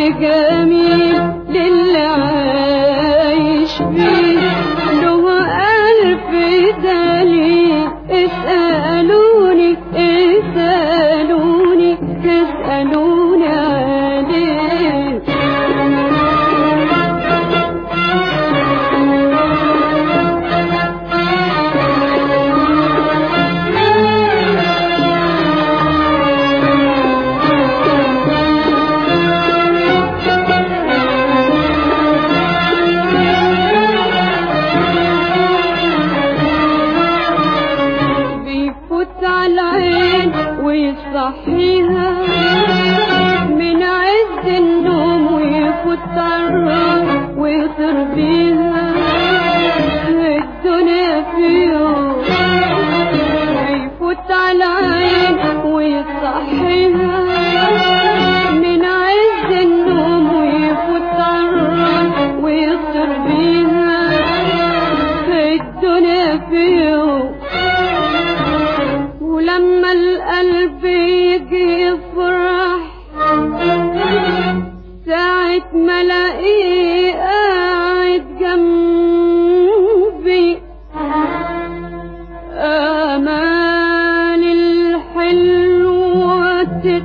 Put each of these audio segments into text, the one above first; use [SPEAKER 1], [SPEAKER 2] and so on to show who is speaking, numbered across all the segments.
[SPEAKER 1] جميل للي عايش فيه له ألف دليل اسألوني اسألوني اسألوني عليه بيفوت على العين ويصحيها من عز النوم ويفوت على الروح ويطير بيها الدنيا في يوم بيفوت على العين ويصحيها من عز النوم ويفوت على الروح ويطير بيها الدنيا في يوم ولما القلب يجي يفرح ساعة ما الاقيه قاعد جنبي آمال الحلوة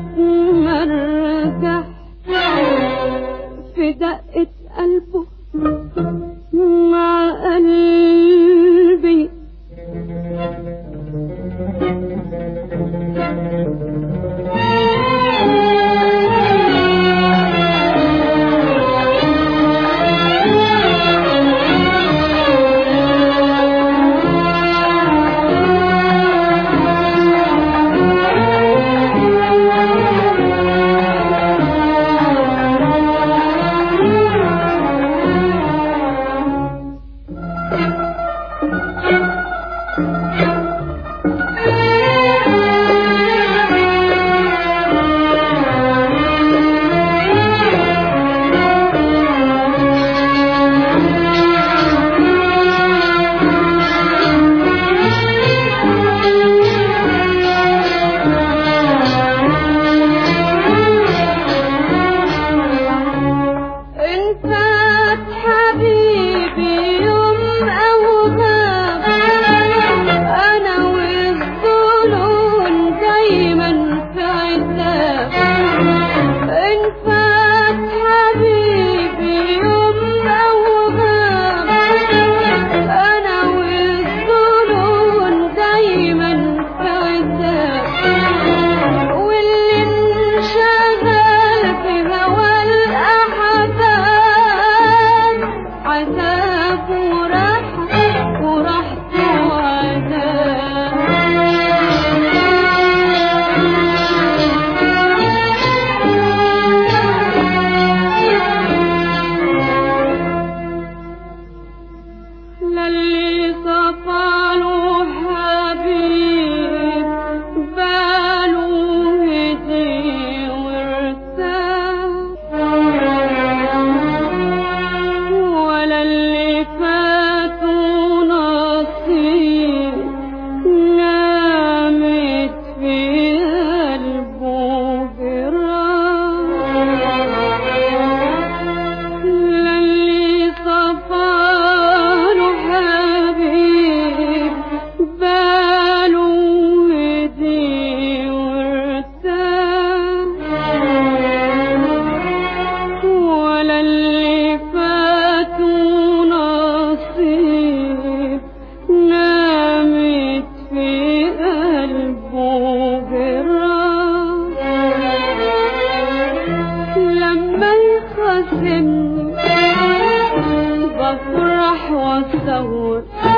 [SPEAKER 1] تتمرجح في دقة قلبه مع قلبي إن فات حبيبي يوم أو غاب أنا والظنون دايما في عتاب إن فات حبيبي يوم أو غاب أنا والظنون دايما في عتاب واللي انشغل في هوى الأحباب عذاب وراحة وراحته للي صفاله حبيب باله هدي وارتاح ولا اللي فاتوا نصيب نامت في قلبه جراح للي صفاله حبيب باله هدي وارتاح ولا اللي فاتوا نصيب نامت في قلبه جراح لما يخاصمني بفرح واصور